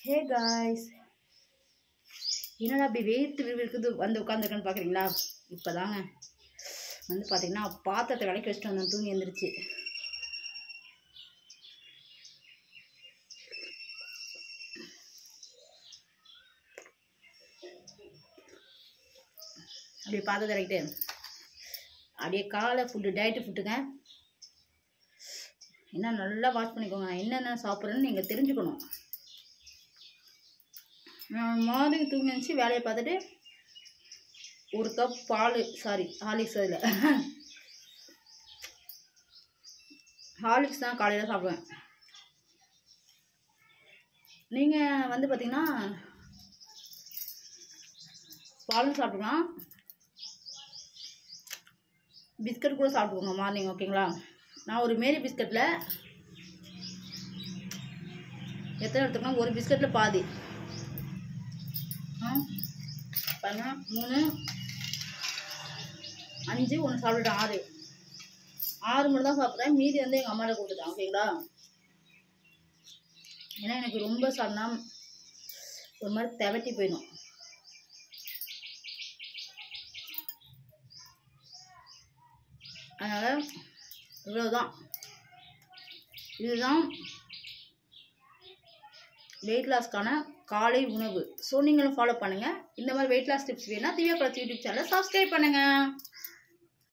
hey guys என்னடா அப்படி வேர்த்து விறுவிறுக்குது வந்து உட்காந்துருக்கேன்னு பார்க்குறீங்களா இப்போ தாங்க வந்து பார்த்தீங்கன்னா பாத்திரத்தை விளக்கி வச்சுட்டு வந்தேன் தூங்கி எழுந்திரிச்சு அப்படியே பாத்திரத்தை விளக்கிட்டு அப்படியே காலை ஃபுட்டு டயட்டு ஃபுட்டுங்க என்ன நல்லா வாஷ் பண்ணிக்கோங்க நான் என்னென்ன சாப்பிட்றேன்னு நீங்கள் தெரிஞ்சுக்கணும் நான் மார்னிங் தூங்கி எழுந்துச்சி வேலையை பார்த்துட்டு ஒரு கப் பால் சாரி ஹார்லிக்ஸ் அதில் ஹார்லிக்ஸ் தான் காலையில் சாப்பிடுவேன் நீங்கள் வந்து பார்த்தீங்கன்னா பாலும் சாப்பிட்டுக்கலாம் பிஸ்கட் கூட சாப்பிட்டுக்கோங்க மார்னிங் ஓகேங்களா நான் ஒரு மேரி பிஸ்கட்டில் எத்தனை எடுத்துக்கணும் ஒரு பிஸ்கட்டில் பாதி ஆ பாருங்க மூணு அஞ்சு ஒன்று சாப்பிட்டுட்டேன் ஆறு ஆறு மட்டும் தான் சாப்பிட்றேன் மீதி வந்து எங்கள் அம்மாட்ட கொடுத்துட்டேன் ஓகேங்களா ஏன்னா எனக்கு ரொம்ப சாப்பிட்னா ஒரு மாதிரி திவட்டி போயிடும் அதனால் இவ்வளோதான் இதுதான் வெயிட் லாஸ்க்கான காலை உணவு ஸோ நீங்களும் ஃபாலோ பண்ணுங்கள் இந்த மாதிரி வெயிட் லாஸ் டிப்ஸ் வேணால் திவ்யா கலச்சி யூடியூப் சேனலை சப்ஸ்கிரைப் பண்ணுங்கள்